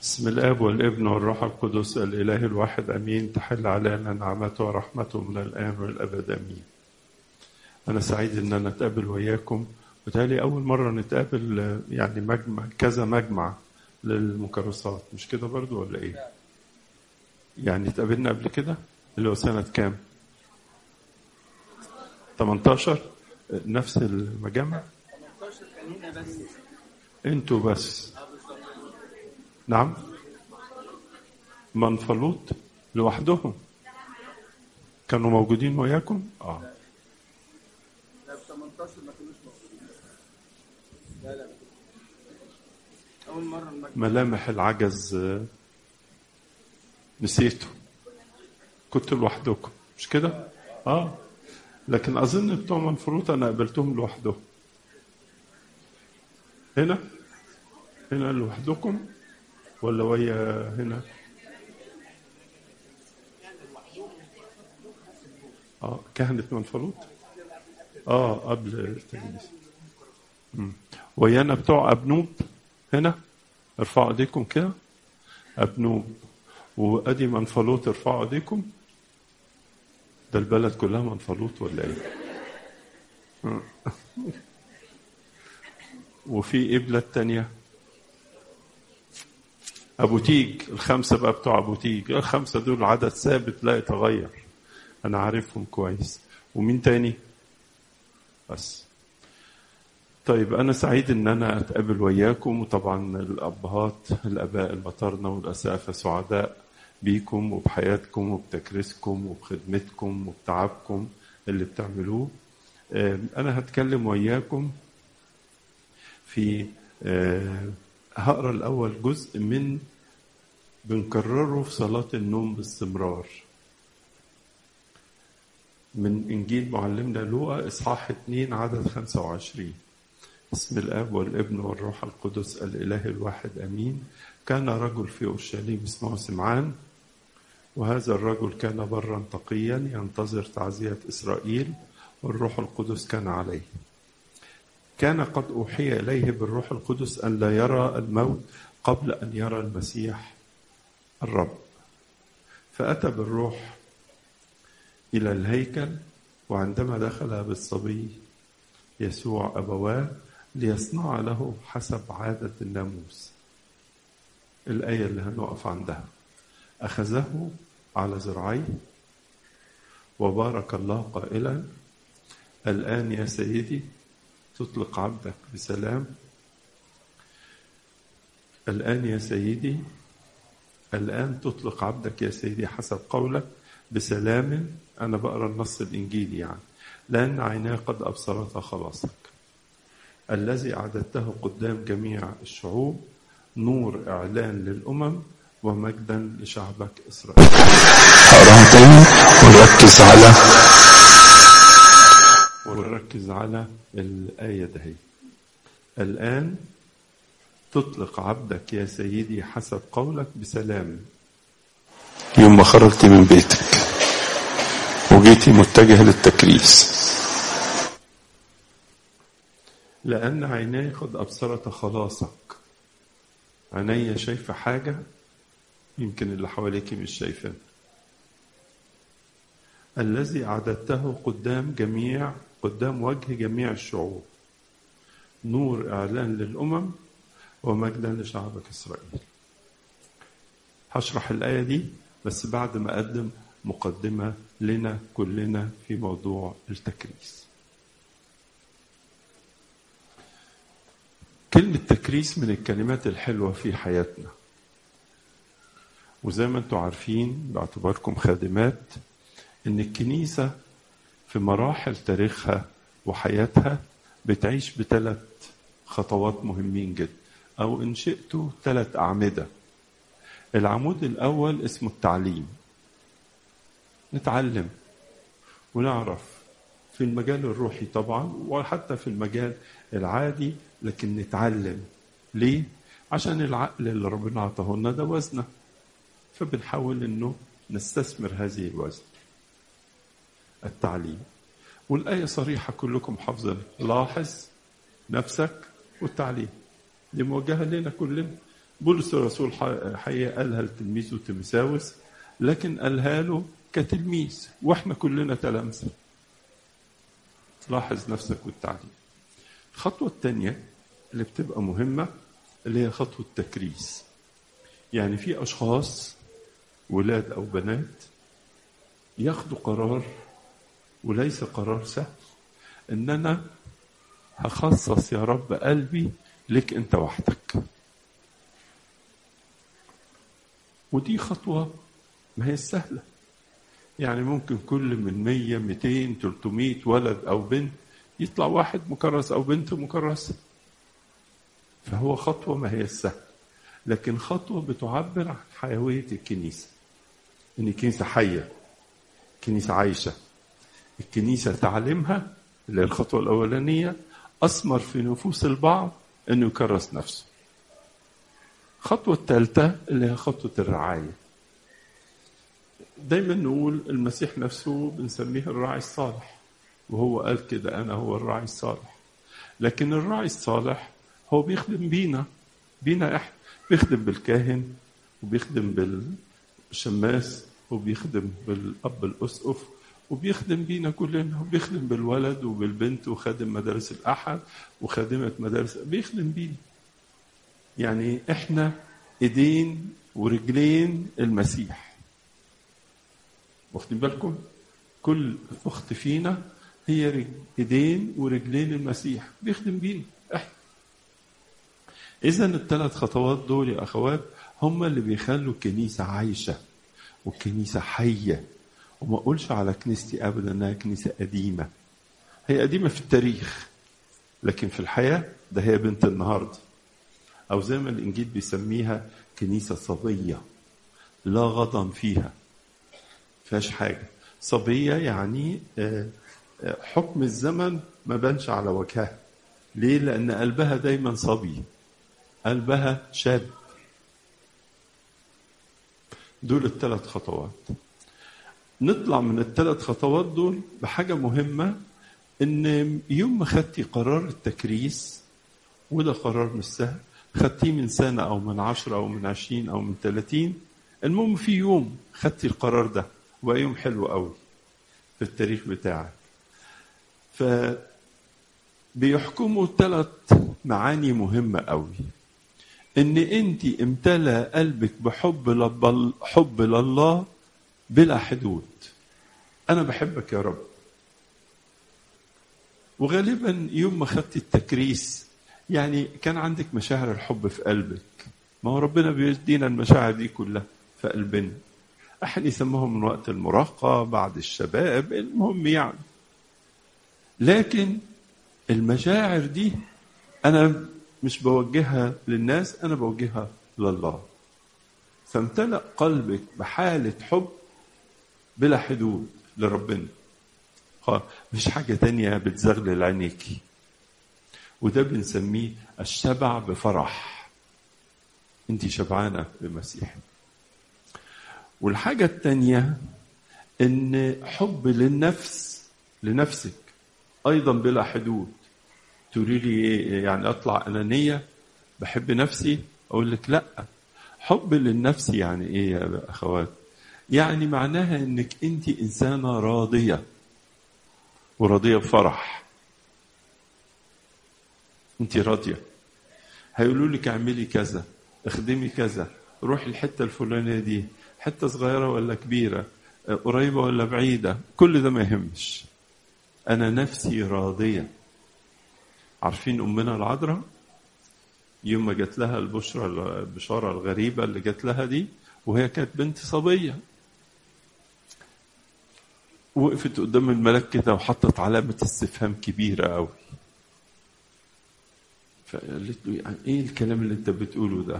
بسم الاب والابن والروح القدس الاله الواحد امين تحل علينا نعمته ورحمته من الان والابد امين. انا سعيد ان انا اتقابل وياكم وتالي اول مره نتقابل يعني مجمع كذا مجمع للمكرسات مش كده برضو ولا ايه؟ يعني اتقابلنا قبل كده اللي هو سنه كام؟ 18 نفس المجامع؟ 18 كان بس انتوا بس نعم منفلوط لوحدهم كانوا موجودين وياكم اه لا ب 18 ما كانوش موجودين لا لا اول مره المجمع ملامح العجز آه، نسيته كنتوا لوحدكم مش كده اه لكن اظن بتوع منفلوط انا قابلتهم لوحدهم هنا هنا لوحدكم ولا ويا هنا اه كهنة منفلوط اه قبل التجديس مم. ويانا بتوع ابنوب هنا ارفعوا ايديكم كده ابنوب وادي منفلوط ارفعوا ايديكم ده البلد كلها منفلوط ولا ايه مم. وفي ايه بلاد تانية ابو تيج الخمسه بقى بتوع ابو تيج الخمسه دول عدد ثابت لا يتغير انا عارفهم كويس ومين تاني بس طيب انا سعيد ان انا اتقابل وياكم وطبعا الابهات الاباء المطارنه والاسافه سعداء بيكم وبحياتكم وبتكريسكم وبخدمتكم وبتعبكم اللي بتعملوه آه، انا هتكلم وياكم في آه، هقرا الاول جزء من بنكرره في صلاه النوم باستمرار من انجيل معلمنا لوقا اصحاح 2 عدد 25 بسم الاب والابن والروح القدس الاله الواحد امين كان رجل في اورشليم اسمه سمعان وهذا الرجل كان برا تقيا ينتظر تعزيه اسرائيل والروح القدس كان عليه كان قد أوحي إليه بالروح القدس أن لا يرى الموت قبل أن يرى المسيح الرب فأتى بالروح إلى الهيكل وعندما دخل بالصبي يسوع أبواه ليصنع له حسب عادة الناموس الآية اللي هنقف عندها أخذه على ذراعيه وبارك الله قائلا الآن يا سيدي تطلق عبدك بسلام الآن يا سيدي الآن تطلق عبدك يا سيدي حسب قولك بسلام أنا بقرأ النص الإنجيلي يعني لأن عيناه قد أبصرتا خلاصك الذي أعددته قدام جميع الشعوب نور إعلان للأمم ومجدا لشعبك إسرائيل هقراها تاني ونركز على ونركز على الآية دهي الآن تطلق عبدك يا سيدي حسب قولك بسلام يوم ما خرجت من بيتك وجيتي متجهة للتكريس لأن عيناي قد أبصرت خلاصك عيني شايفة حاجة يمكن اللي حواليك مش شايفين الذي أعددته قدام جميع قدام وجه جميع الشعوب نور إعلان للأمم ومجدا لشعبك إسرائيل هشرح الآية دي بس بعد ما أقدم مقدمة لنا كلنا في موضوع التكريس كلمة تكريس من الكلمات الحلوة في حياتنا وزي ما انتم عارفين باعتباركم خادمات ان الكنيسة في مراحل تاريخها وحياتها بتعيش بثلاث خطوات مهمين جدا او ان شئتوا ثلاث اعمدة العمود الاول اسمه التعليم نتعلم ونعرف في المجال الروحي طبعا وحتى في المجال العادي لكن نتعلم ليه عشان العقل اللي ربنا عطاه لنا ده وزنه فبنحاول انه نستثمر هذه الوزن التعليم والآية صريحة كلكم حافظينها لاحظ نفسك والتعليم دي موجهة لنا كلنا بولس الرسول حقيقة قالها لتلميذه تيمساوس لكن قالها له كتلميذ واحنا كلنا تلامذة لاحظ نفسك والتعليم الخطوة الثانية اللي بتبقى مهمة اللي هي خطوة تكريس يعني في أشخاص ولاد أو بنات ياخدوا قرار وليس قرار سهل إن أنا هخصص يا رب قلبي لك أنت وحدك ودي خطوة ما هي سهلة يعني ممكن كل من 100 200 300 ولد أو بنت يطلع واحد مكرس أو بنت مكرسة فهو خطوة ما هي السهل لكن خطوة بتعبر عن حيوية الكنيسة إن الكنيسة حية الكنيسة عايشة الكنيسة تعليمها اللي هي الخطوة الأولانية أثمر في نفوس البعض إنه يكرس نفسه الخطوة الثالثة اللي هي خطوة الرعاية دايما نقول المسيح نفسه بنسميه الراعي الصالح وهو قال كده أنا هو الراعي الصالح لكن الراعي الصالح هو بيخدم بينا بينا احنا بيخدم بالكاهن وبيخدم بالشماس وبيخدم بالاب الاسقف وبيخدم بينا كلنا وبيخدم بالولد وبالبنت وخادم مدارس الاحد وخادمه مدارس بيخدم بينا يعني احنا ايدين ورجلين المسيح واخدين بالكم كل اخت فينا هي ايدين ورجلين المسيح بيخدم بينا احنا إذا الثلاث خطوات دول يا أخوات هم اللي بيخلوا الكنيسة عايشة والكنيسة حية وما أقولش على كنيستي أبدا إنها كنيسة قديمة هي قديمة في التاريخ لكن في الحياة ده هي بنت النهاردة أو زي ما الإنجيل بيسميها كنيسة صبية لا غضن فيها فيهاش حاجة صبية يعني حكم الزمن ما بانش على وجهها ليه؟ لأن قلبها دايما صبي قلبها شاب دول الثلاث خطوات نطلع من الثلاث خطوات دول بحاجة مهمة إن يوم ما خدتي قرار التكريس وده قرار مش سهل خدتيه من سنة أو من عشرة أو من عشرين أو من ثلاثين المهم في يوم خدتي القرار ده وبقى يوم حلو قوي في التاريخ بتاعك ف بيحكموا ثلاث معاني مهمة قوي ان انت امتلأ قلبك بحب لب... حب لله بلا حدود انا بحبك يا رب وغالبا يوم ما خدت التكريس يعني كان عندك مشاعر الحب في قلبك ما هو ربنا بيدينا المشاعر دي كلها في قلبنا احنا يسموهم من وقت المراهقة بعد الشباب المهم يعني لكن المشاعر دي انا مش بوجهها للناس انا بوجهها لله فامتلأ قلبك بحالة حب بلا حدود لربنا مش حاجة تانية بتزغلل عينيكي وده بنسميه الشبع بفرح انت شبعانة بمسيح والحاجة التانية ان حب للنفس لنفسك ايضا بلا حدود تقولي لي يعني اطلع انانيه بحب نفسي اقول لك لا حب للنفس يعني ايه يا اخوات يعني معناها انك انت انسانه راضيه وراضيه بفرح انت راضيه هيقولوا لك اعملي كذا اخدمي كذا روحي الحته الفلانيه دي حته صغيره ولا كبيره قريبه ولا بعيده كل ده ما يهمش انا نفسي راضيه عارفين امنا العذراء يوم ما جات لها البشرى البشاره الغريبه اللي جات لها دي وهي كانت بنت صبيه وقفت قدام الملاك كده وحطت علامه استفهام كبيره قوي فقالت له يعني ايه الكلام اللي انت بتقوله ده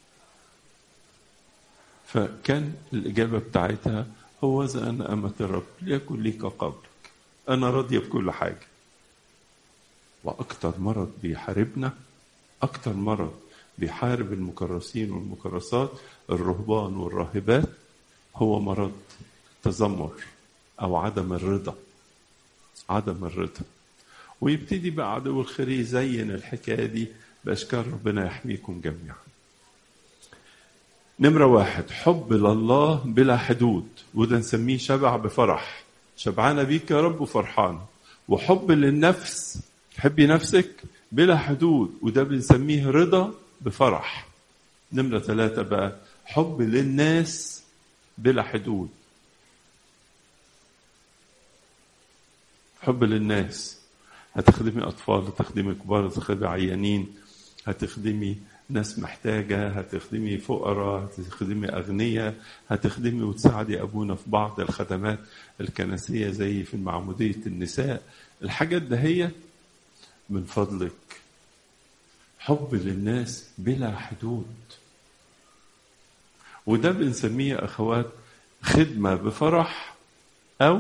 فكان الاجابه بتاعتها هو ذا انا امه الرب ليكن ليك قولك انا راضيه بكل حاجه واكتر مرض بيحاربنا اكتر مرض بيحارب المكرسين والمكرسات الرهبان والراهبات هو مرض تذمر او عدم الرضا عدم الرضا ويبتدي بقى عدو الخير يزين الحكايه دي باشكال ربنا يحميكم جميعا نمرة واحد حب لله بلا حدود وده نسميه شبع بفرح شبعانة بيك يا رب وفرحان وحب للنفس تحبي نفسك بلا حدود وده بنسميه رضا بفرح نمرة ثلاثة بقى حب للناس بلا حدود حب للناس هتخدمي أطفال هتخدمي كبار هتخدمي عيانين هتخدمي ناس محتاجة هتخدمي فقراء هتخدمي أغنياء هتخدمي وتساعدي أبونا في بعض الخدمات الكنسية زي في معمودية النساء الحاجات ده هي من فضلك حب للناس بلا حدود وده بنسميه أخوات خدمة بفرح أو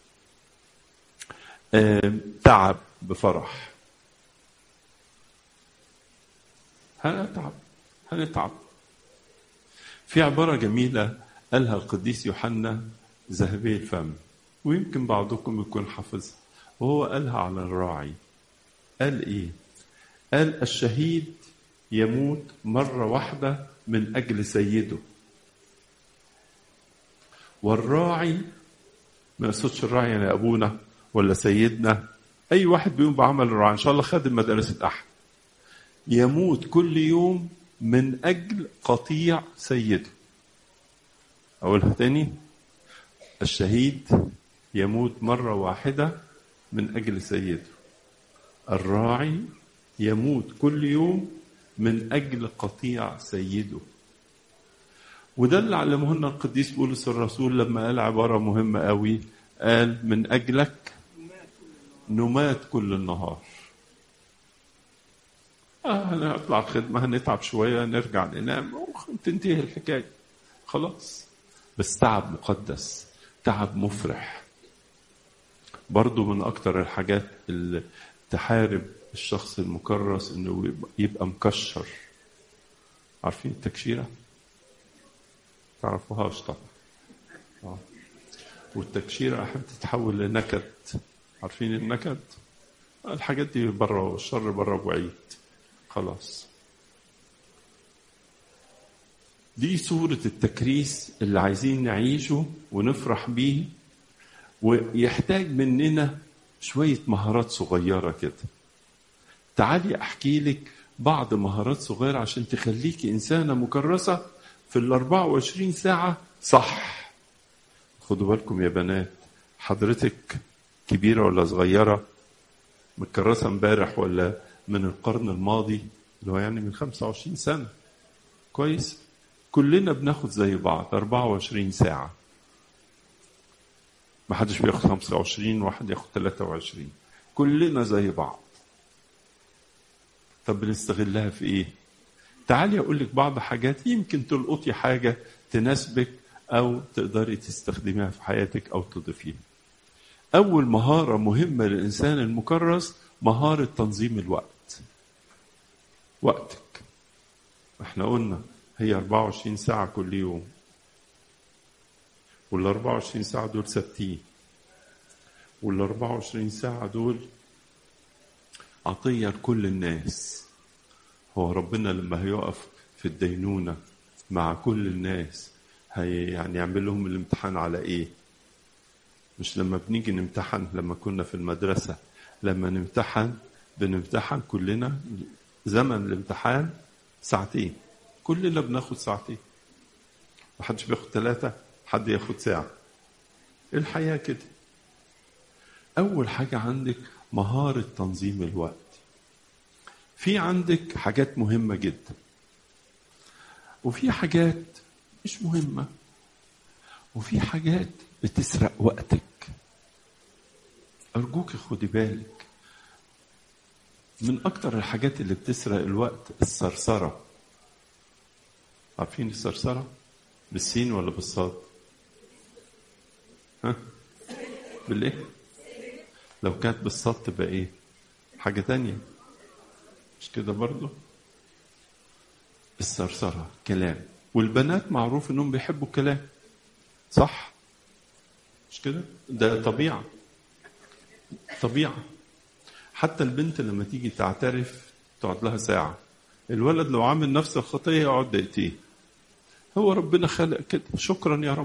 آه، تعب بفرح هنتعب هنتعب في عبارة جميلة قالها القديس يوحنا ذهبي الفم ويمكن بعضكم يكون حافظها وهو قالها على الراعي قال ايه قال الشهيد يموت مرة واحدة من أجل سيده والراعي ما يقصدش الراعي يعني أبونا ولا سيدنا أي واحد بيقوم بعمل الراعي إن شاء الله خادم مدرسة أحد يموت كل يوم من أجل قطيع سيده أقولها تاني الشهيد يموت مرة واحدة من أجل سيده الراعي يموت كل يوم من أجل قطيع سيده وده اللي علمه لنا القديس بولس الرسول لما قال عبارة مهمة قوي قال من أجلك نمات كل النهار آه هنطلع الخدمة هنتعب شوية نرجع ننام وتنتهي الحكاية خلاص بس تعب مقدس تعب مفرح برضو من أكتر الحاجات اللي تحارب الشخص المكرس إنه يبقى مكشر عارفين التكشيرة؟ تعرفوهاش طبعا آه. والتكشيرة أحيانا تتحول لنكد عارفين النكد؟ الحاجات دي بره الشر بره بعيد خلاص دي صورة التكريس اللي عايزين نعيشه ونفرح بيه ويحتاج مننا شوية مهارات صغيرة كده تعالي أحكي لك بعض مهارات صغيرة عشان تخليكي إنسانة مكرسة في ال 24 ساعة صح خدوا بالكم يا بنات حضرتك كبيرة ولا صغيرة متكرسة امبارح ولا من القرن الماضي اللي هو يعني من 25 سنة كويس كلنا بناخد زي بعض 24 ساعة ما حدش بياخد 25 واحد ياخد 23 كلنا زي بعض طب بنستغلها في ايه تعالي اقول لك بعض حاجات يمكن تلقطي حاجة تناسبك او تقدري تستخدميها في حياتك او تضيفيها اول مهارة مهمة للانسان المكرس مهارة تنظيم الوقت وقتك احنا قلنا هي 24 ساعة كل يوم وال 24 ساعة دول ثابتين وال 24 ساعة دول عطية لكل الناس هو ربنا لما هيقف في الدينونة مع كل الناس هي يعني يعمل لهم الامتحان على ايه مش لما بنيجي نمتحن لما كنا في المدرسة لما نمتحن بنمتحن كلنا زمن الامتحان ساعتين كلنا بناخد ساعتين محدش بياخد ثلاثة حد ياخد ساعة الحياة كده أول حاجة عندك مهارة تنظيم الوقت في عندك حاجات مهمة جدا وفي حاجات مش مهمة وفي حاجات بتسرق وقتك أرجوك خدي بالك من أكتر الحاجات اللي بتسرق الوقت الثرثرة عارفين الثرثرة بالسين ولا بالصاد ها بالايه لو كانت بالصاد تبقى ايه حاجة تانية مش كده برضو الثرثرة كلام والبنات معروف انهم بيحبوا الكلام صح مش كده ده طبيعة طبيعة حتى البنت لما تيجي تعترف تقعد لها ساعة الولد لو عامل نفس الخطية يقعد دقيقتين هو ربنا خلق كده شكرا يا رب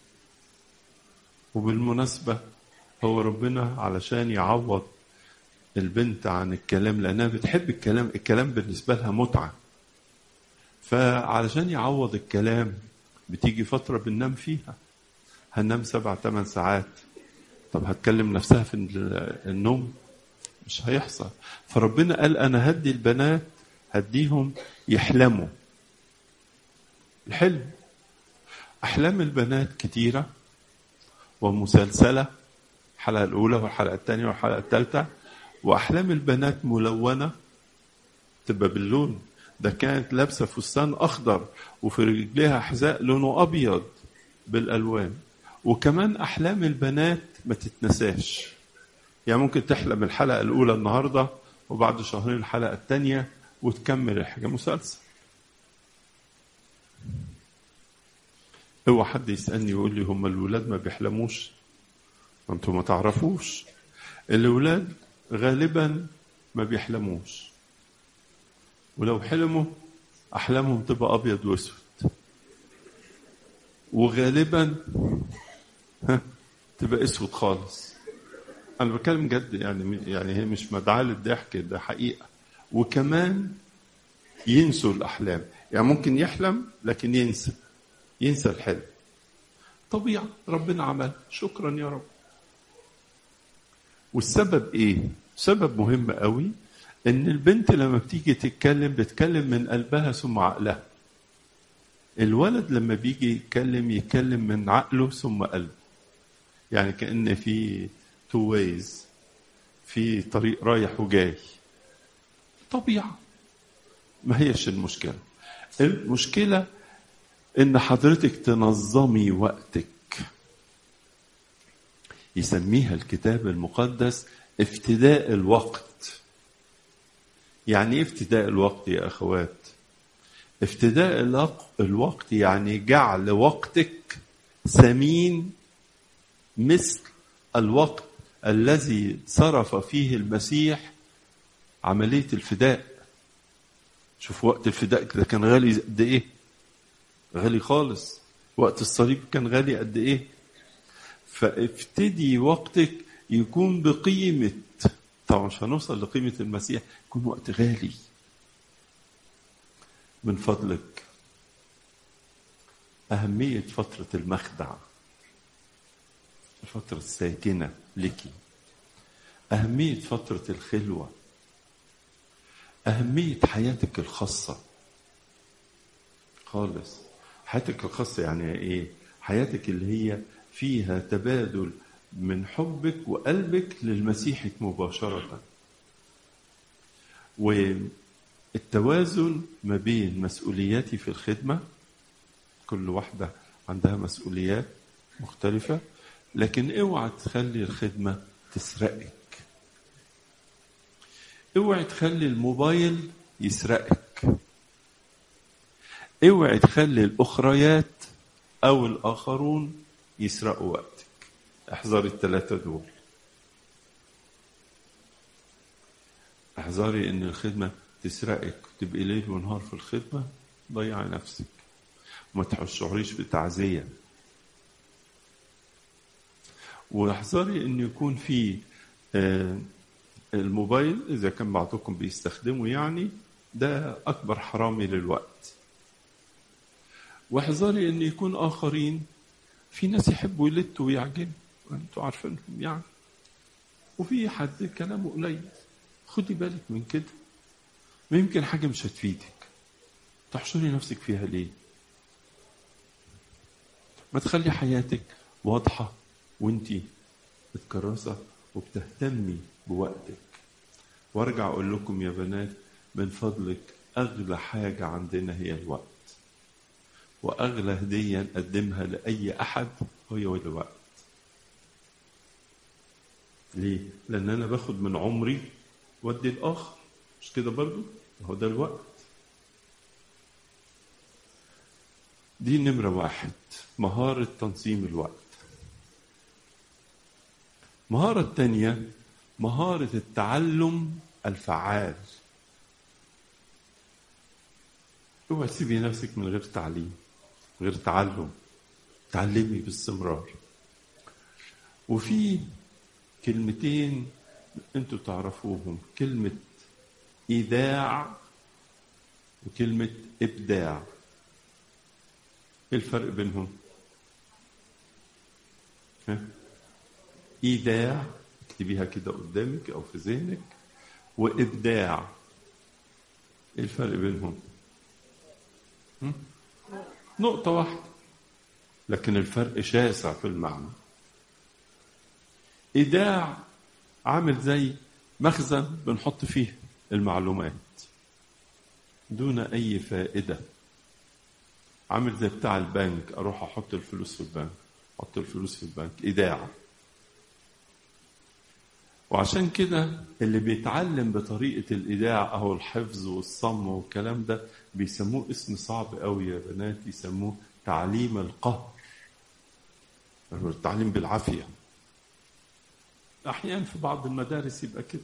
وبالمناسبة هو ربنا علشان يعوض البنت عن الكلام لأنها بتحب الكلام الكلام بالنسبة لها متعة فعلشان يعوض الكلام بتيجي فترة بننام فيها هننام سبع ثمان ساعات طب هتكلم نفسها في النوم مش هيحصل فربنا قال أنا هدي البنات هديهم يحلموا الحلم أحلام البنات كتيرة ومسلسلة الحلقة الأولى والحلقة الثانية والحلقة الثالثة وأحلام البنات ملونة تبقى باللون ده كانت لابسة فستان أخضر وفي رجليها حذاء لونه أبيض بالألوان وكمان أحلام البنات ما تتنساش يعني ممكن تحلم الحلقة الأولى النهاردة وبعد شهرين الحلقة الثانية وتكمل الحاجة مسلسل اوعى حد يسألني يقول لي هم الولاد ما بيحلموش انتوا ما تعرفوش الولاد غالبا ما بيحلموش ولو حلموا احلامهم تبقى ابيض واسود وغالبا ها تبقى اسود خالص انا بتكلم جد يعني يعني هي مش مدعاه للضحك ده حقيقه وكمان ينسوا الاحلام يعني ممكن يحلم لكن ينسى ينسى الحلم طبيعه ربنا عمل شكرا يا رب والسبب ايه سبب مهم قوي ان البنت لما بتيجي تتكلم بتتكلم من قلبها ثم عقلها الولد لما بيجي يتكلم يتكلم من عقله ثم قلبه يعني كأن في تو ويز في طريق رايح وجاي طبيعة ما هيش المشكلة المشكلة ان حضرتك تنظمي وقتك يسميها الكتاب المقدس افتداء الوقت يعني ايه افتداء الوقت يا اخوات افتداء الوقت يعني جعل وقتك ثمين مثل الوقت الذي صرف فيه المسيح عملية الفداء شوف وقت الفداء ده كان غالي قد ايه غالي خالص وقت الصليب كان غالي قد ايه فافتدي وقتك يكون بقيمة طبعا مش هنوصل لقيمة المسيح يكون وقت غالي من فضلك أهمية فترة المخدع الفترة الساكنة لك أهمية فترة الخلوة أهمية حياتك الخاصة خالص حياتك الخاصة يعني إيه حياتك اللي هي فيها تبادل من حبك وقلبك للمسيح مباشرة والتوازن ما بين مسؤولياتي في الخدمة كل واحدة عندها مسؤوليات مختلفة لكن اوعى تخلي الخدمة تسرقك اوعى تخلي الموبايل يسرقك اوعى تخلي الاخريات او الاخرون يسرقوا وقتك احذري الثلاثة دول احذري ان الخدمة تسرقك تبقي ليل ونهار في الخدمة ضيعي نفسك وما تشعريش بتعزية واحذري ان يكون في الموبايل اذا كان بعضكم بيستخدمه يعني ده اكبر حرامي للوقت واحذري ان يكون اخرين في ناس يحبوا يلتوا ويعجبوا انتوا عارفينهم يعني وفي حد كلامه قليل خدي بالك من كده ما يمكن حاجة مش هتفيدك تحشري نفسك فيها ليه ما تخلي حياتك واضحة وانتي متكرسة وبتهتمي بوقتك وارجع اقول لكم يا بنات من فضلك اغلى حاجة عندنا هي الوقت واغلى هدية نقدمها لاي احد هو الوقت ليه؟ لان انا باخد من عمري وادي الاخر مش كده برضو؟ هو ده الوقت دي نمرة واحد مهارة تنظيم الوقت مهارة التانية مهارة التعلم الفعال اوعى تسيبي نفسك من غير تعليم غير تعلم تعلمي باستمرار وفي كلمتين انتوا تعرفوهم كلمة إيداع وكلمة إبداع إيه الفرق بينهم؟ ها؟ إيداع اكتبيها كده قدامك أو في ذهنك وإبداع إيه الفرق بينهم؟ هم؟ نقطة واحدة لكن الفرق شاسع في المعنى إيداع عامل زي مخزن بنحط فيه المعلومات دون أي فائدة عامل زي بتاع البنك أروح أحط الفلوس في البنك أحط الفلوس في البنك إيداع وعشان كده اللي بيتعلم بطريقة الإيداع أو الحفظ والصم والكلام ده بيسموه اسم صعب قوي يا بنات يسموه تعليم القهر التعليم بالعافية أحيانا في بعض المدارس يبقى كده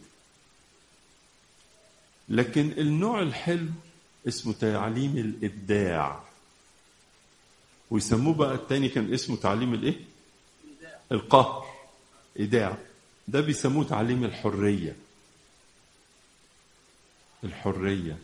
لكن النوع الحلو اسمه تعليم الإبداع ويسموه بقى التاني كان اسمه تعليم الإيه؟ القهر إيداع ده بيسموه تعليم الحرية الحرية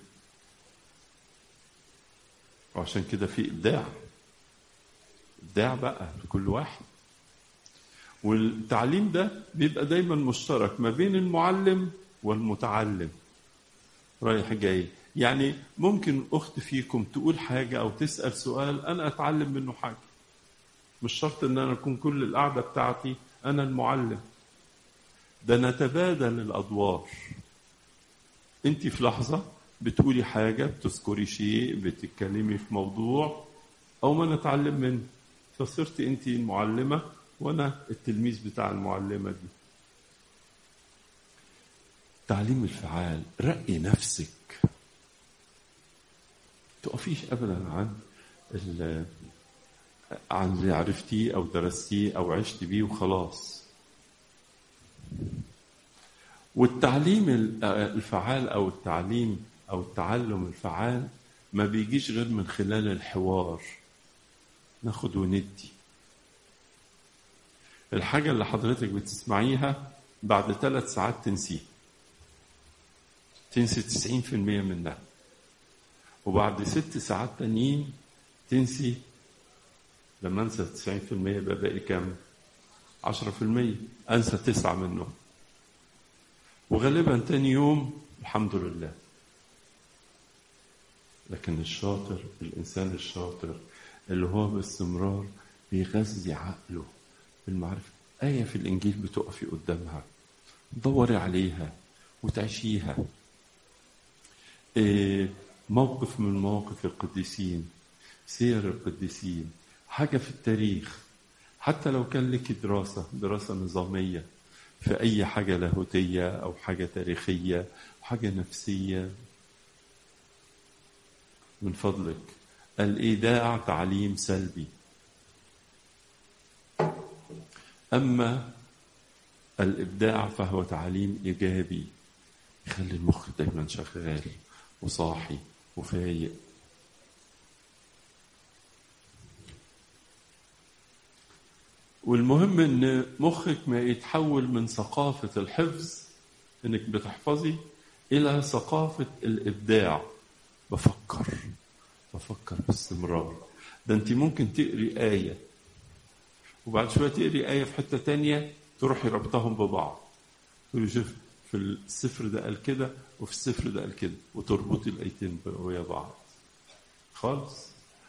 وعشان كده في إبداع إبداع بقى لكل واحد والتعليم ده بيبقى دايما مشترك ما بين المعلم والمتعلم رايح جاي يعني ممكن أخت فيكم تقول حاجة أو تسأل سؤال أنا أتعلم منه حاجة مش شرط إن أنا أكون كل القعدة بتاعتي أنا المعلم ده نتبادل الأدوار أنت في لحظة بتقولي حاجة بتذكري شيء بتتكلمي في موضوع أو ما نتعلم منه فصرت أنت المعلمة وأنا التلميذ بتاع المعلمة دي تعليم الفعال رقي نفسك تقفيش ابدا عن عن اللي عرفتيه او درستيه او عشت بيه وخلاص والتعليم الفعال او التعليم او التعلم الفعال ما بيجيش غير من خلال الحوار ناخد وندي الحاجة اللي حضرتك بتسمعيها بعد ثلاث ساعات تنسيها تنسي تسعين في المية منها وبعد ست ساعات تانيين تنسي لما انسى تسعين في المية يبقى باقي كام عشرة في المية انسى تسعة منهم وغالبا تاني يوم الحمد لله لكن الشاطر الانسان الشاطر اللي هو باستمرار بيغذي عقله بالمعرفة آية في الإنجيل بتقفي قدامها دوري عليها وتعيشيها موقف من مواقف القديسين سير القديسين حاجة في التاريخ حتى لو كان لك دراسة دراسة نظامية في أي حاجة لاهوتية أو حاجة تاريخية أو حاجة نفسية من فضلك الإيداع تعليم سلبي أما الإبداع فهو تعليم إيجابي يخلي المخ دايما شغال وصاحي وفايق والمهم ان مخك ما يتحول من ثقافة الحفظ انك بتحفظي الى ثقافة الابداع بفكر بفكر باستمرار ده انت ممكن تقري آية وبعد شوية تقري آية في حتة تانية تروحي ربطهم ببعض تقولي شوف في السفر ده قال كده وفي السفر ده قال كده وتربطي الايتين ويا بعض خالص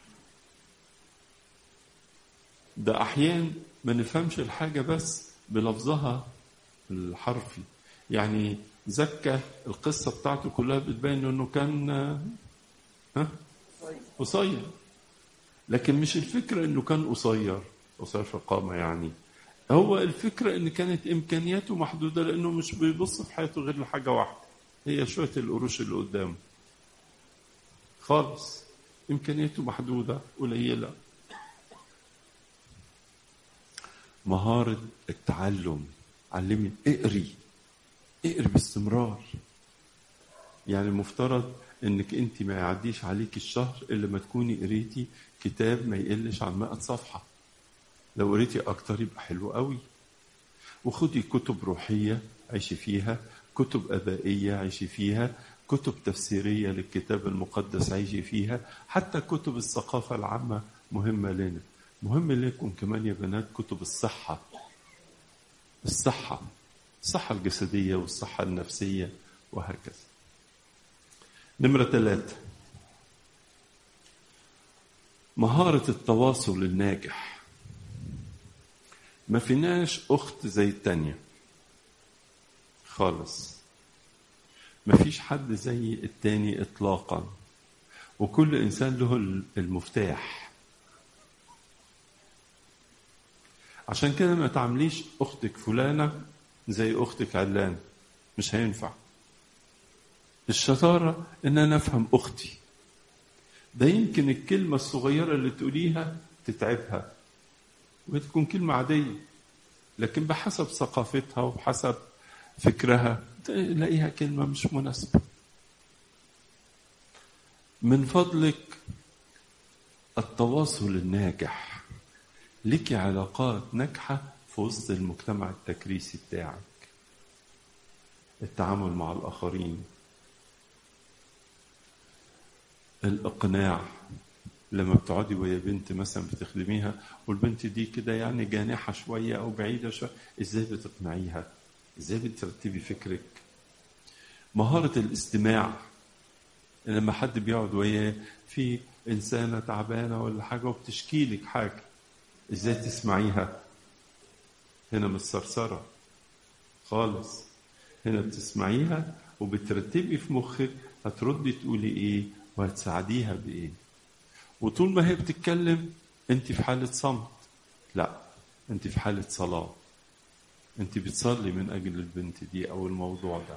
ده احيان ما نفهمش الحاجه بس بلفظها الحرفي يعني زكى القصه بتاعته كلها بتبين انه كان ها قصير لكن مش الفكره انه كان قصير قصير في القامه يعني هو الفكرة إن كانت إمكانياته محدودة لأنه مش بيبص في حياته غير لحاجة واحدة هي شوية القروش اللي قدامه خالص إمكانياته محدودة قليلة مهارة التعلم علمي اقري اقري باستمرار يعني المفترض انك انت ما يعديش عليك الشهر الا ما تكوني قريتي كتاب ما يقلش عن 100 صفحه لو قريتي اكتر يبقى حلو قوي وخدي كتب روحيه عيشي فيها كتب ابائيه عيشي فيها كتب تفسيريه للكتاب المقدس عيشي فيها حتى كتب الثقافه العامه مهمه لنا مهم لكم كمان يا بنات كتب الصحه الصحه الصحه الجسديه والصحه النفسيه وهكذا نمرة ثلاثة مهارة التواصل الناجح ما فيناش أخت زي التانية خالص ما فيش حد زي التاني إطلاقا وكل إنسان له المفتاح عشان كده ما تعمليش أختك فلانة زي أختك علان مش هينفع الشطارة إن أنا أفهم أختي ده يمكن الكلمة الصغيرة اللي تقوليها تتعبها وتكون كلمة عادية لكن بحسب ثقافتها وبحسب فكرها تلاقيها كلمة مش مناسبة من فضلك التواصل الناجح لك علاقات ناجحة في وسط المجتمع التكريسي بتاعك التعامل مع الآخرين الإقناع لما بتقعدي ويا بنت مثلا بتخدميها والبنت دي كده يعني جانحة شوية أو بعيدة شوية إزاي بتقنعيها إزاي بترتبي فكرك مهارة الاستماع لما حد بيقعد وياه في إنسانة تعبانة ولا حاجة وبتشكي لك حاجة إزاي تسمعيها هنا مش صرصرة خالص هنا بتسمعيها وبترتبي في مخك هتردي تقولي إيه وهتساعديها بإيه وطول ما هي بتتكلم أنت في حالة صمت لا أنت في حالة صلاة أنت بتصلي من أجل البنت دي أو الموضوع ده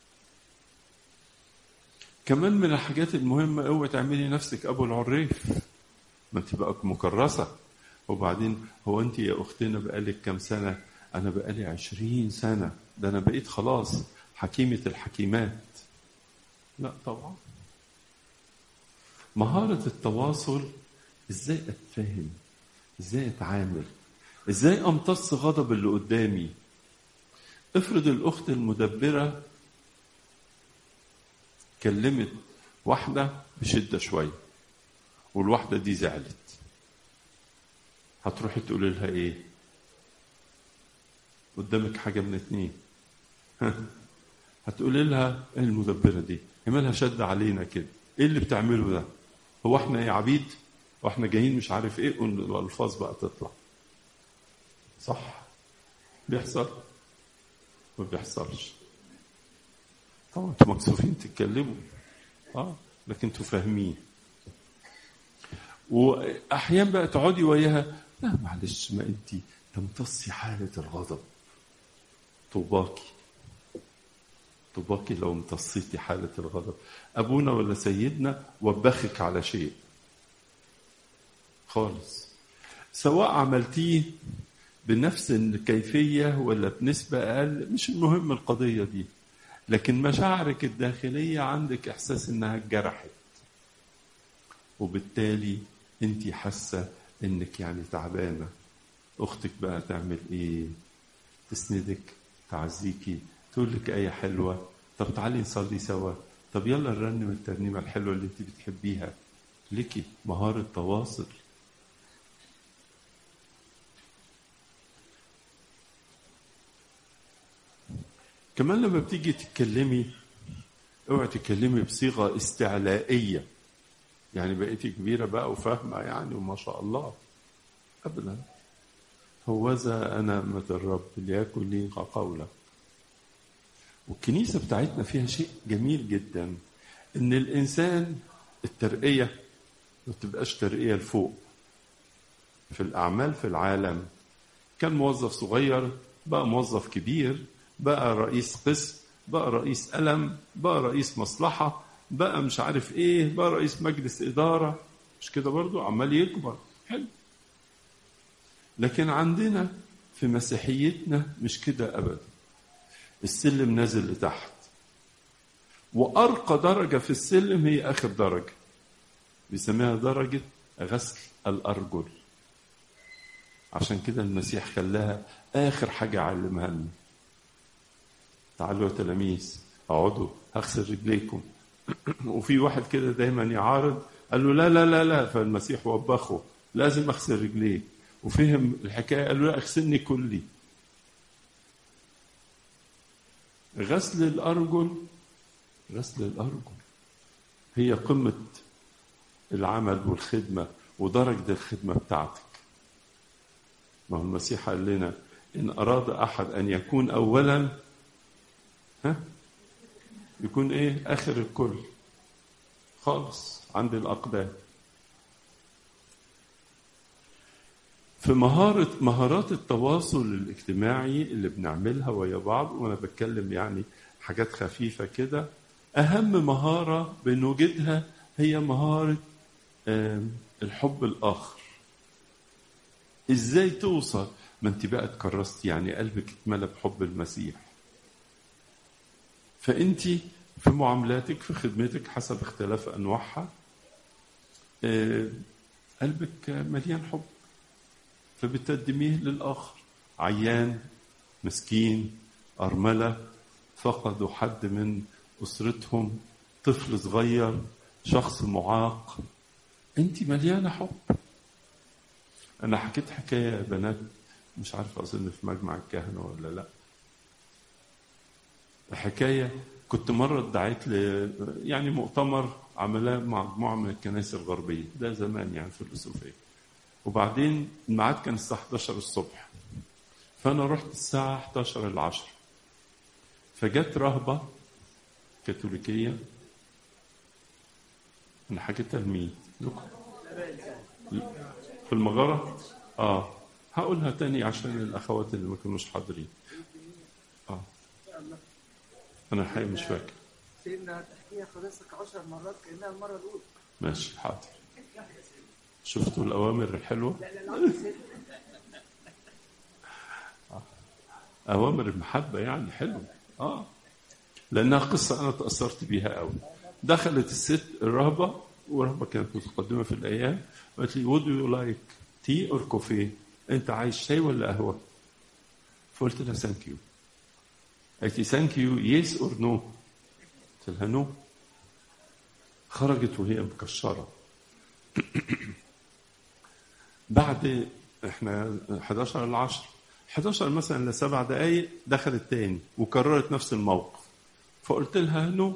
كمان من الحاجات المهمة اوعي تعملي نفسك أبو العريف ما أنت بقى مكرسة وبعدين هو أنت يا أختنا بقالك كام سنة أنا بقالي عشرين سنة ده أنا بقيت خلاص حكيمة الحكيمات لا طبعا مهارة التواصل ازاي اتفهم ازاي اتعامل ازاي امتص غضب اللي قدامي افرض الاخت المدبرة كلمت واحدة بشدة شوية والواحدة دي زعلت هتروحي تقولي لها ايه قدامك حاجة من اتنين هتقولي لها ايه المدبرة دي هي مالها شد علينا كده ايه اللي بتعمله ده هو احنا ايه عبيد واحنا جايين مش عارف ايه والالفاظ بقى تطلع صح بيحصل ما بيحصلش طبعا انتوا مكسوفين تتكلموا اه لكن انتوا فاهمين واحيانا بقى تقعدي وياها لا معلش ما انت تمتصي حاله الغضب طوباكي طوباكي لو امتصيتي حالة الغضب أبونا ولا سيدنا وبخك على شيء خالص سواء عملتيه بنفس الكيفية ولا بنسبة أقل مش المهم القضية دي لكن مشاعرك الداخلية عندك إحساس إنها اتجرحت وبالتالي أنت حاسة إنك يعني تعبانة أختك بقى تعمل إيه تسندك تعزيكي تقول لك آية حلوة طب تعالي نصلي سوا طب يلا نرنم الترنيمة الحلوة اللي انت بتحبيها ليكي مهارة تواصل كمان لما بتيجي تتكلمي اوعي تتكلمي بصيغة استعلائية يعني بقيتي كبيرة بقى وفاهمة يعني وما شاء الله أبدا هوذا أنا أمة الرب ليكن لي قولك والكنيسة بتاعتنا فيها شيء جميل جدا إن الإنسان الترقية ما تبقاش ترقية لفوق في الأعمال في العالم كان موظف صغير بقى موظف كبير بقى رئيس قسم بقى رئيس ألم بقى رئيس مصلحة بقى مش عارف إيه بقى رئيس مجلس إدارة مش كده برضو عمال يكبر حلو لكن عندنا في مسيحيتنا مش كده أبدا السلم نازل لتحت وأرقى درجة في السلم هي آخر درجة بيسميها درجة غسل الأرجل عشان كده المسيح خلاها آخر حاجة علمها لنا تعالوا يا تلاميذ اقعدوا هغسل رجليكم وفي واحد كده دايما يعارض قال له لا لا لا لا فالمسيح وبخه لازم اغسل رجليك وفهم الحكايه قال له لا اغسلني كلي غسل الارجل غسل الارجل هي قمه العمل والخدمه ودرجه الخدمه بتاعتك ما هو المسيح قال لنا ان اراد احد ان يكون اولا ها يكون ايه اخر الكل خالص عند الاقدام في مهارة مهارات التواصل الاجتماعي اللي بنعملها ويا بعض وانا بتكلم يعني حاجات خفيفة كده اهم مهارة بنوجدها هي مهارة الحب الاخر ازاي توصل ما انت بقى اتكرستي يعني قلبك اتملى بحب المسيح فانت في معاملاتك في خدمتك حسب اختلاف انواعها قلبك مليان حب فبتقدميه للاخر عيان مسكين ارمله فقدوا حد من اسرتهم طفل صغير شخص معاق انت مليانه حب انا حكيت حكايه يا بنات مش عارف اظن في مجمع الكهنه ولا لا حكايه كنت مره ادعيت ل يعني مؤتمر عملاه مع مجموعه من الكنائس الغربيه ده زمان يعني في الاسوفيه وبعدين الميعاد كان الساعه 11 الصبح فانا رحت الساعه 11 العصر فجت رهبه كاثوليكيه انا حكيتها لمين؟ لكم في المغاره؟ اه هقولها تاني عشان الاخوات اللي ما كانوش حاضرين اه انا الحقيقه مش فاكر سيدنا هتحكيها حضرتك عشر مرات كانها المره الاولى ماشي حاضر شفتوا الاوامر الحلوه آه. اوامر المحبه يعني حلوه اه لانها قصه انا تاثرت بيها قوي دخلت الست الرهبه ورهبه كانت متقدمه في الايام قالت لي would you like tea or coffee انت عايز شاي ولا قهوه فقلت لها ثانك يو قالت لي ثانك يو يس اور نو قلت لها نو خرجت وهي مكشره بعد احنا 11 ل 10 11 مثلا لسبع دقايق دخلت تاني وكررت نفس الموقف فقلت لها نو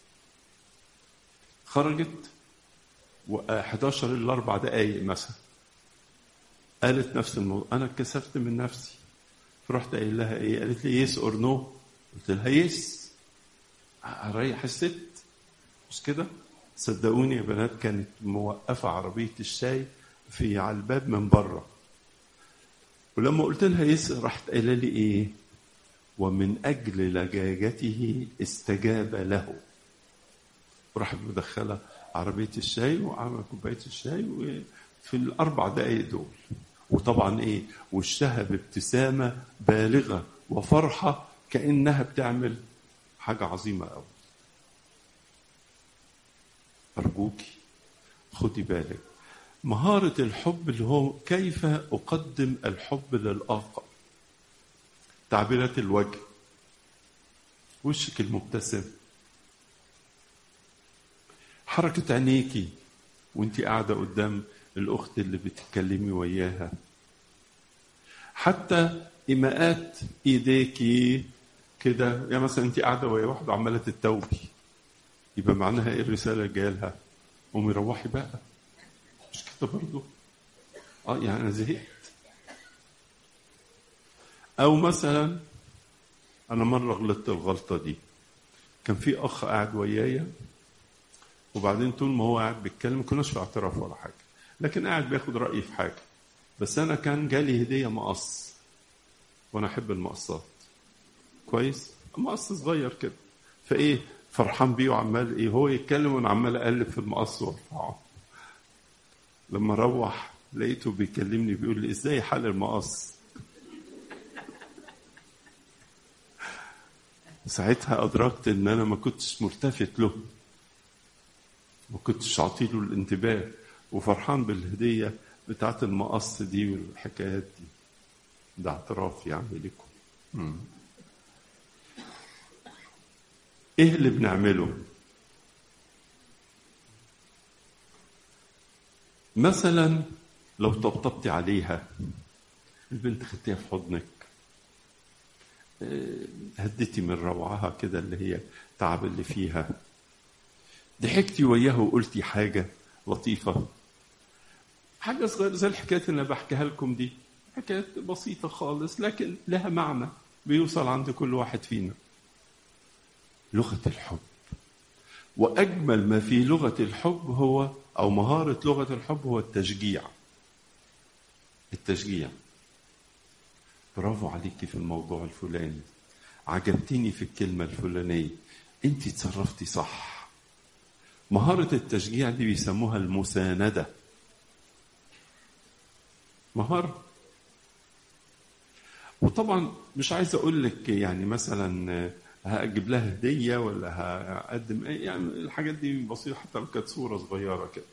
خرجت و 11 الا اربع دقايق مثلا قالت نفس الموضوع انا اتكسفت من نفسي فرحت قايل لها ايه قالت لي يس اور نو قلت لها يس اريح الست مش كده صدقوني يا بنات كانت موقفه عربيه الشاي في على الباب من بره ولما قلت لها يس راحت قايله لي ايه ومن اجل لجاجته استجاب له وراحت مدخله عربيه الشاي وعمل كوبايه الشاي في الاربع دقائق دول وطبعا ايه وشها بابتسامه بالغه وفرحه كانها بتعمل حاجه عظيمه قوي ارجوكي خدي بالك مهاره الحب اللي هو كيف اقدم الحب للاخر تعبيرات الوجه وشك المبتسم حركه عينيكي وانت قاعده قدام الاخت اللي بتتكلمي وياها حتى ايماءات ايديكي كده يعني مثلا انت قاعده ويا واحده عماله تتوبي يبقى معناها ايه الرساله اللي جايه لها قومي روحي بقى مش كده برضه اه يعني انا زهقت او مثلا انا مره غلطت الغلطه دي كان في اخ قاعد ويايا وبعدين طول ما هو قاعد بيتكلم ما كناش في اعتراف ولا حاجه لكن قاعد بياخد رايي في حاجه بس انا كان جالي هديه مقص وانا احب المقصات كويس مقص صغير كده فايه فرحان بيه وعمال ايه هو يتكلم وانا عمال اقلب في المقص وارفعه لما روح لقيته بيكلمني بيقول لي ازاي حال المقص ساعتها أدركت إن أنا ما كنتش ملتفت له ما كنتش أعطيله الانتباه وفرحان بالهدية بتاعت المقص دي والحكايات دي ده اعتراف يعني لكم مم. ايه اللي بنعمله مثلا لو طبطبتي عليها البنت خدتيها في حضنك آه، هديتي من روعها كده اللي هي تعب اللي فيها ضحكتي وياها وقلتي حاجة لطيفة حاجة صغيرة زي الحكايات اللي أنا بحكيها لكم دي حكايات بسيطة خالص لكن لها معنى بيوصل عند كل واحد فينا لغة الحب وأجمل ما في لغة الحب هو أو مهارة لغة الحب هو التشجيع التشجيع برافو عليكي في الموضوع الفلاني عجبتني في الكلمة الفلانية انت تصرفتي صح مهارة التشجيع دي بيسموها المساندة مهارة وطبعا مش عايز اقول لك يعني مثلا هجيب لها هديه ولا هقدم ايه يعني الحاجات دي بسيطه حتى لو كانت صوره صغيره كده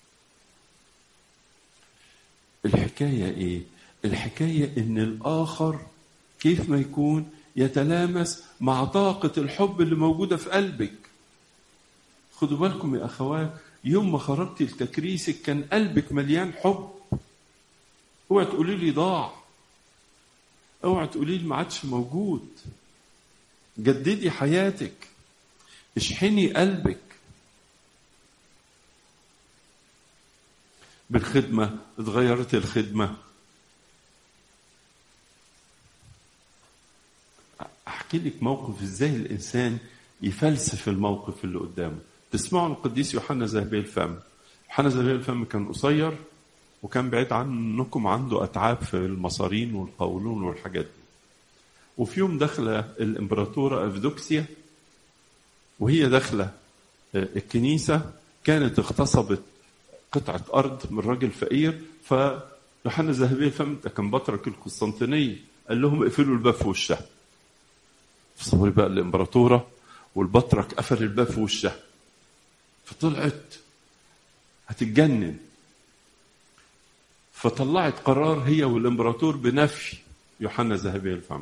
الحكايه ايه الحكايه ان الاخر كيف ما يكون يتلامس مع طاقه الحب اللي موجوده في قلبك خدوا بالكم يا اخوات يوم ما خرجتي لتكريسك كان قلبك مليان حب اوعى تقولي لي ضاع اوعى تقولي لي ما عادش موجود جددي حياتك اشحني قلبك بالخدمة اتغيرت الخدمة احكي لك موقف ازاي الانسان يفلسف الموقف اللي قدامه تسمعوا القديس يوحنا ذهبي الفم يوحنا ذهبي الفم كان قصير وكان بعيد عنكم عنده اتعاب في المصارين والقولون والحاجات دي وفي يوم داخله الامبراطوره افدوكسيا وهي داخله الكنيسه كانت اغتصبت قطعه ارض من راجل فقير فيوحنا الذهبي الفم ده كان بطرك القسطنطينيه قال لهم اقفلوا الباب في وشها تصوري بقى الامبراطوره والبطرك قفل الباب في وشها فطلعت هتتجنن فطلعت قرار هي والامبراطور بنفي يوحنا ذهبي الفم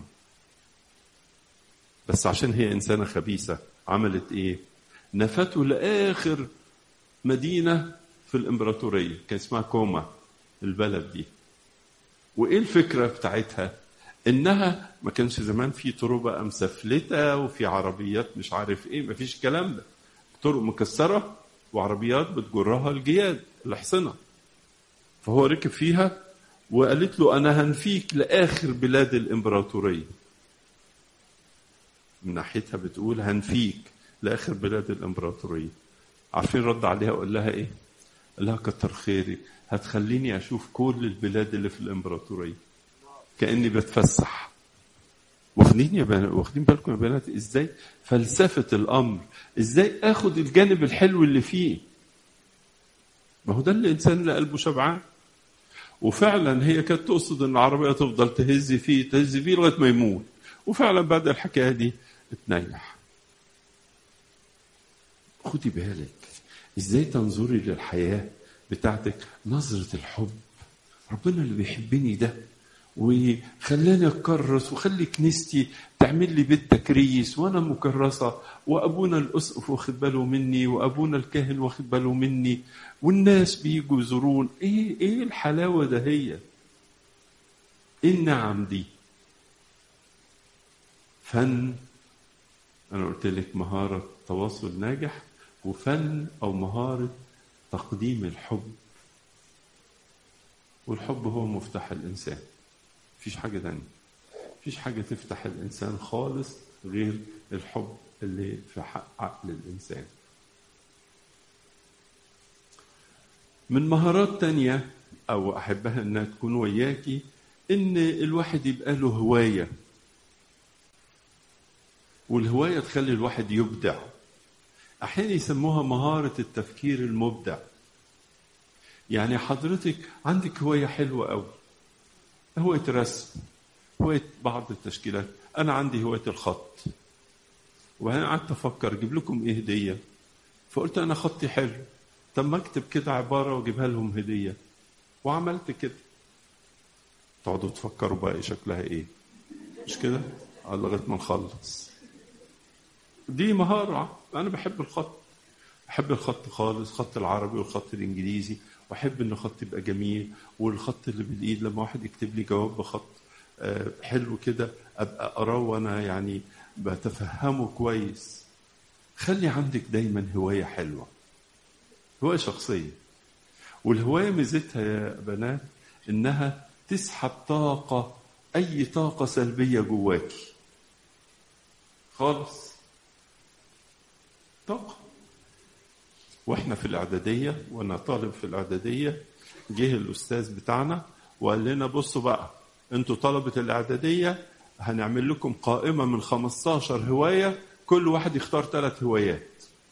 بس عشان هي انسانه خبيثه عملت ايه نفته لاخر مدينه في الامبراطوريه كان اسمها كوما البلد دي وايه الفكره بتاعتها انها ما كانش زمان في طرق بقى مسفلته وفي عربيات مش عارف ايه ما فيش الكلام ده طرق مكسره وعربيات بتجرها الجياد الاحصنه فهو ركب فيها وقالت له انا هنفيك لاخر بلاد الامبراطوريه من ناحيتها بتقول هنفيك لاخر بلاد الامبراطوريه عارفين رد عليها وقال لها ايه قال لها كتر خيرك هتخليني اشوف كل البلاد اللي في الامبراطوريه كاني بتفسح واخدين يا بنات واخدين بالكم يا بنات ازاي فلسفه الامر ازاي اخد الجانب الحلو اللي فيه ما هو ده الانسان اللي قلبه شبعان وفعلا هي كانت تقصد ان العربيه تفضل تهز فيه تهز فيه لغايه ما يموت وفعلا بعد الحكايه دي اتنيح خدي بالك ازاي تنظري للحياه بتاعتك نظره الحب ربنا اللي بيحبني ده وخلاني اكرس وخلي كنيستي تعمل لي بيت تكريس وانا مكرسه وابونا الاسقف واخد باله مني وابونا الكاهن واخد باله مني والناس بيجوا يزورون ايه ايه الحلاوه ده هي ايه النعم دي فن انا قلت لك مهاره تواصل ناجح وفن او مهاره تقديم الحب والحب هو مفتاح الانسان مفيش حاجه تانية مفيش حاجه تفتح الانسان خالص غير الحب اللي في حق عقل الانسان من مهارات تانية او احبها انها تكون وياكي ان الواحد يبقى له هوايه والهوايه تخلي الواحد يبدع احيانا يسموها مهاره التفكير المبدع يعني حضرتك عندك هوايه حلوه قوي هوايه رسم هوايه بعض التشكيلات انا عندي هوايه الخط وبعدين قعدت افكر اجيب لكم ايه هديه فقلت انا خطي حلو طب ما اكتب كده عباره واجيبها لهم هديه وعملت كده تقعدوا تفكروا بقى إيه شكلها ايه مش كده آه، لغايه ما نخلص دي مهاره انا بحب الخط بحب الخط خالص خط العربي والخط الانجليزي واحب ان الخط يبقى جميل والخط اللي بالايد لما واحد يكتب لي جواب بخط آه، حلو كده ابقى اقراه وانا يعني بتفهمه كويس خلي عندك دايما هوايه حلوه هوايه شخصيه والهوايه ميزتها يا بنات انها تسحب طاقه اي طاقه سلبيه جواكي خالص طاقه واحنا في الاعداديه وانا طالب في الاعداديه جه الاستاذ بتاعنا وقال لنا بصوا بقى انتوا طلبه الاعداديه هنعمل لكم قائمه من 15 هوايه كل واحد يختار ثلاث هوايات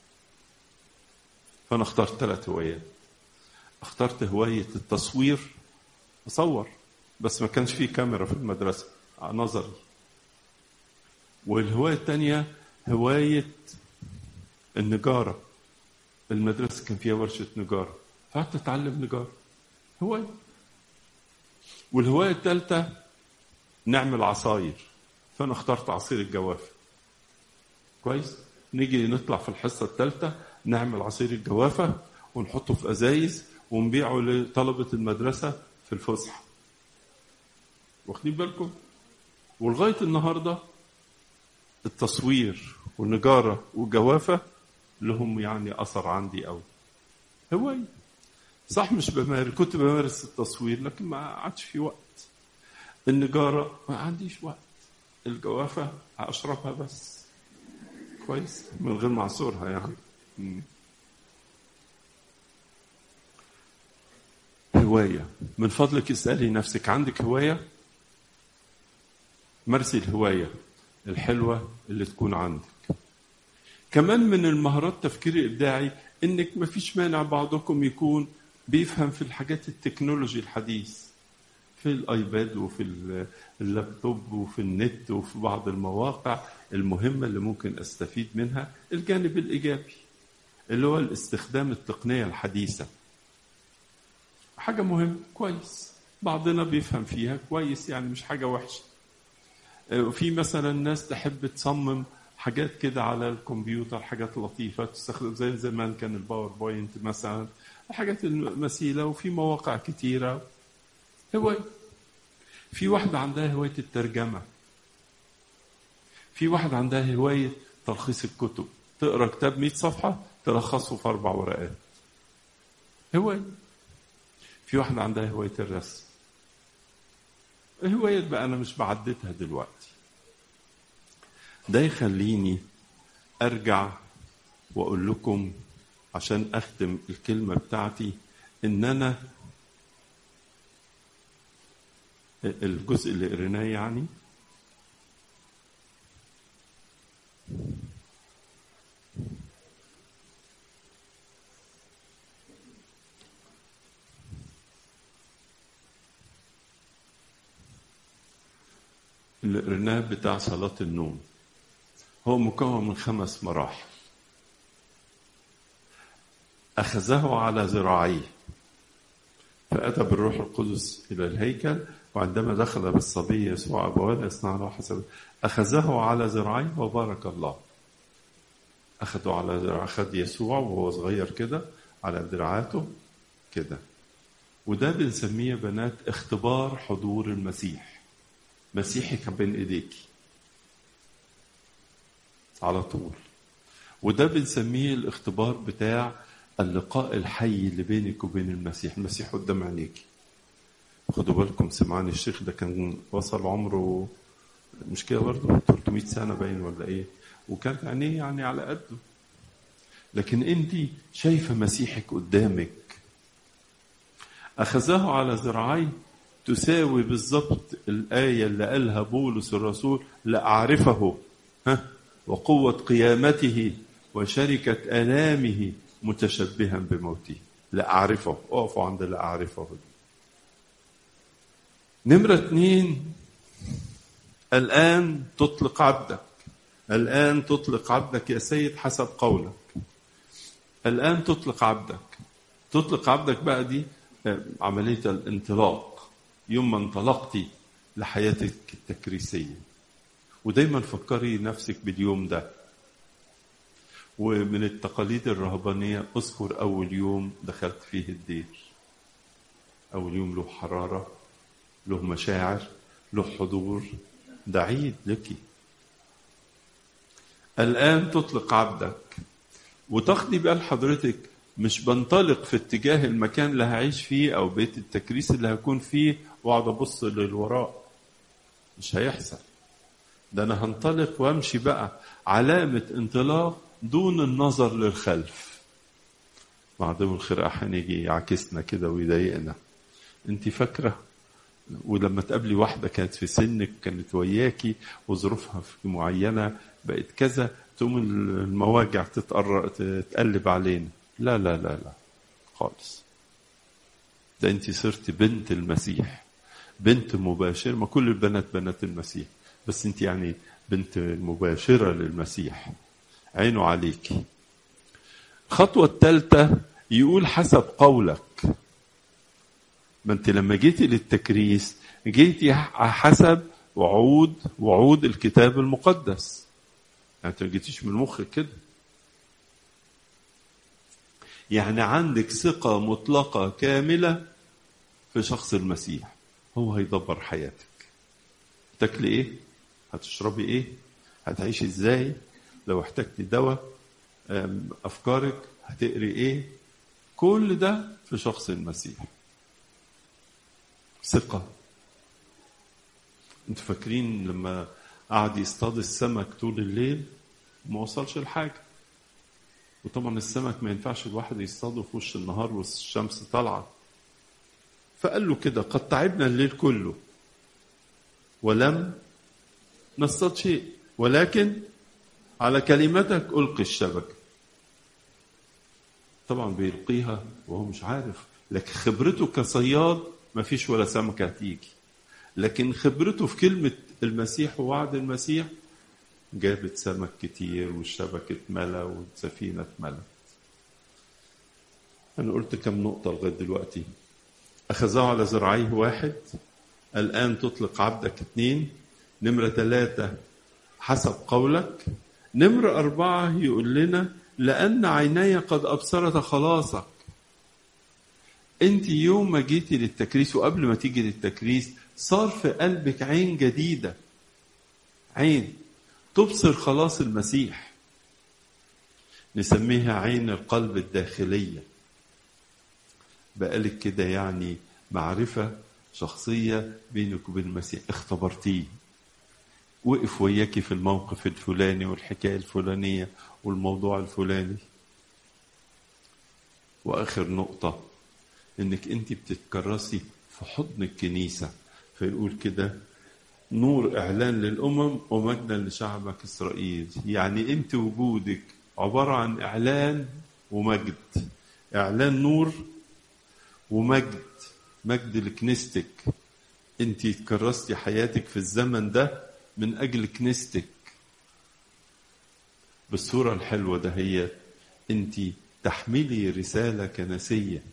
فانا اخترت ثلاث هوايات اخترت هوايه التصوير اصور بس ما كانش فيه كاميرا في المدرسه نظري والهوايه الثانيه هوايه النجاره المدرسة كان فيها ورشة نجارة فقعدت أتعلم نجارة هواية والهواية الثالثة نعمل عصاير فأنا اخترت عصير الجوافة كويس نيجي نطلع في الحصة الثالثة نعمل عصير الجوافة ونحطه في أزايز ونبيعه لطلبة المدرسة في الفسحة واخدين بالكم ولغاية النهاردة التصوير والنجارة والجوافة لهم يعني اثر عندي قوي هوايه صح مش بمارس كنت بمارس التصوير لكن ما عادش في وقت النجاره ما عنديش وقت الجوافه اشربها بس كويس من غير ما اعصرها يعني مم. هوايه من فضلك اسالي نفسك عندك هوايه مارسي الهوايه الحلوه اللي تكون عندك كمان من المهارات التفكير الابداعي انك ما فيش مانع بعضكم يكون بيفهم في الحاجات التكنولوجي الحديث في الايباد وفي اللابتوب وفي النت وفي بعض المواقع المهمه اللي ممكن استفيد منها الجانب الايجابي اللي هو الاستخدام التقنيه الحديثه حاجه مهمه كويس بعضنا بيفهم فيها كويس يعني مش حاجه وحشه في مثلا ناس تحب تصمم حاجات كده على الكمبيوتر حاجات لطيفة تستخدم زي زمان كان الباوربوينت مثلا حاجات المثيلة وفي مواقع كتيرة هواية في واحدة عندها هواية الترجمة في واحدة عندها هواية تلخيص الكتب تقرا كتاب 100 صفحة تلخصه في أربع ورقات هواية في واحدة عندها هواية الرسم هواية بقى أنا مش بعدتها دلوقتي ده يخليني ارجع واقول لكم عشان اختم الكلمه بتاعتي ان انا الجزء اللي قريناه يعني اللي قريناه بتاع صلاه النوم هو مكون من خمس مراحل أخذه على ذراعيه فأتى بالروح القدس إلى الهيكل وعندما دخل بالصبي يسوع أبواب يصنع له حسب أخذه على ذراعيه وبارك الله أخذه على ذراع أخذ يسوع وهو صغير كده على دراعاته كده وده بنسميه بنات اختبار حضور المسيح مسيحي كان بين ايديكي على طول وده بنسميه الاختبار بتاع اللقاء الحي اللي بينك وبين المسيح المسيح قدام عينيك خدوا بالكم سمعان الشيخ ده كان وصل عمره مش كده برضه 300 سنة باين ولا ايه وكانت عينيه يعني على قده لكن انت شايفة مسيحك قدامك أخذه على ذراعيه تساوي بالضبط الآية اللي قالها بولس الرسول لأعرفه ها وقوة قيامته وشركة آلامه متشبها بموته لأعرفه أقفوا عند لأعرفه نمرة اثنين الآن تطلق عبدك الآن تطلق عبدك يا سيد حسب قولك الآن تطلق عبدك تطلق عبدك بقى دي عملية الانطلاق يوم ما انطلقتي لحياتك التكريسية ودايما فكري نفسك باليوم ده ومن التقاليد الرهبانية اذكر أول يوم دخلت فيه الدير أول يوم له حرارة له مشاعر له حضور ده عيد لك الآن تطلق عبدك وتاخدي بال حضرتك مش بنطلق في اتجاه المكان اللي هعيش فيه أو بيت التكريس اللي هكون فيه وأقعد أبص للوراء مش هيحصل ده أنا هنطلق وأمشي بقى علامة انطلاق دون النظر للخلف بعضهم الخير أحيانا يجي يعكسنا كده ويضايقنا انت فاكره ولما تقابلي واحده كانت في سنك كانت وياكي وظروفها في معينه بقت كذا تقوم المواجع تتقر... تتقلب علينا لا لا لا لا خالص ده انت صرت بنت المسيح بنت مباشرة ما كل البنات بنات المسيح بس انت يعني بنت مباشرة للمسيح عينه عليكي الخطوة الثالثة يقول حسب قولك ما انت لما جيتي للتكريس جيتي حسب وعود وعود الكتاب المقدس يعني انت ما جيتيش من مخك كده يعني عندك ثقة مطلقة كاملة في شخص المسيح هو هيدبر حياتك تاكلي ايه هتشربي ايه هتعيشي ازاي لو احتجتي دواء افكارك هتقري ايه كل ده في شخص المسيح ثقة انتوا فاكرين لما قعد يصطاد السمك طول الليل ما وصلش لحاجة وطبعا السمك ما ينفعش الواحد يصطاده في وش النهار والشمس طالعة فقال له كده قد تعبنا الليل كله ولم نصطاد شيء ولكن على كلمتك ألقي الشبكة طبعا بيلقيها وهو مش عارف لكن خبرته كصياد ما فيش ولا سمكة هتيجي لكن خبرته في كلمة المسيح ووعد المسيح جابت سمك كتير والشبكة اتملى والسفينة اتملت أنا قلت كم نقطة لغاية دلوقتي أخذه على ذراعيه واحد الآن تطلق عبدك اثنين نمرة ثلاثة حسب قولك نمرة أربعة يقول لنا لأن عيني قد أبصرت خلاصك أنت يوم ما جيتي للتكريس وقبل ما تيجي للتكريس صار في قلبك عين جديدة عين تبصر خلاص المسيح نسميها عين القلب الداخلية بقالك كده يعني معرفة شخصية بينك وبين المسيح اختبرتيه وقف وياكي في الموقف الفلاني والحكاية الفلانية والموضوع الفلاني وآخر نقطة إنك أنت بتتكرسي في حضن الكنيسة فيقول كده نور إعلان للأمم ومجدا لشعبك إسرائيل يعني أنت وجودك عبارة عن إعلان ومجد إعلان نور ومجد مجد لكنيستك أنت كرستي حياتك في الزمن ده من أجل كنيستك بالصورة الحلوة ده هي أنت تحملي رسالة كنسية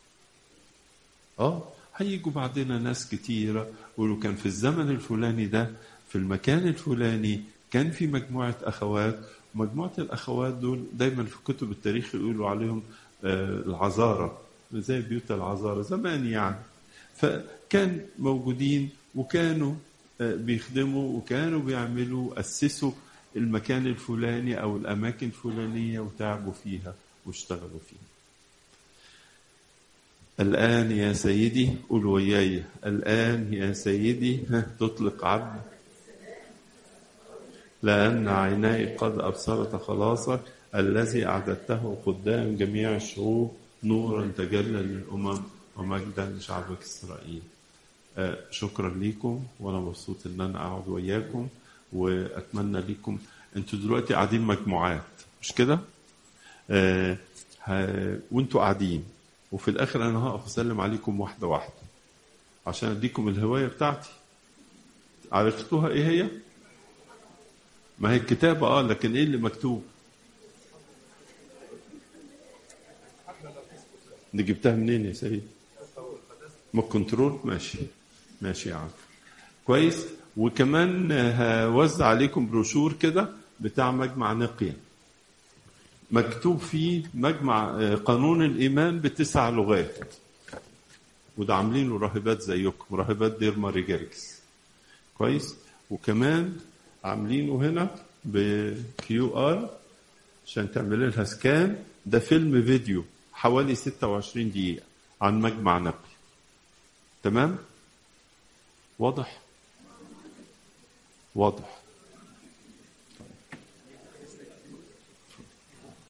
اه هيجوا بعدنا ناس كتيرة يقولوا كان في الزمن الفلاني ده في المكان الفلاني كان في مجموعة أخوات مجموعة الأخوات دول دايما في كتب التاريخ يقولوا عليهم آه العذارة زي بيوت العذارة زمان يعني فكان موجودين وكانوا آه بيخدموا وكانوا بيعملوا أسسوا المكان الفلاني أو الأماكن الفلانية وتعبوا فيها واشتغلوا فيها الآن يا سيدي قول وياي الآن يا سيدي تطلق عبد لأن عيناي قد أبصرت خلاصك الذي أعددته قدام جميع الشعوب نورا تجلى للأمم ومجدا لشعبك إسرائيل آه شكرا لكم وأنا مبسوط إن أنا أقعد وياكم وأتمنى لكم أنتوا دلوقتي قاعدين مجموعات مش كده؟ آه وأنتوا قاعدين وفي الاخر انا هقف اسلم عليكم واحده واحده عشان اديكم الهوايه بتاعتي عرفتوها ايه هي ما هي الكتابة اه لكن ايه اللي مكتوب دي جبتها منين يا سيد من الكنترول ماشي ماشي يا عم كويس وكمان هوزع عليكم بروشور كده بتاع مجمع نقية مكتوب فيه مجمع آه، قانون الإيمان بتسع لغات وده عاملينه راهبات زيكم راهبات دير ماري جرجس كويس وكمان عاملينه هنا بكيو ار عشان تعمل لها سكان ده فيلم فيديو حوالي 26 دقيقة عن مجمع نقي تمام واضح واضح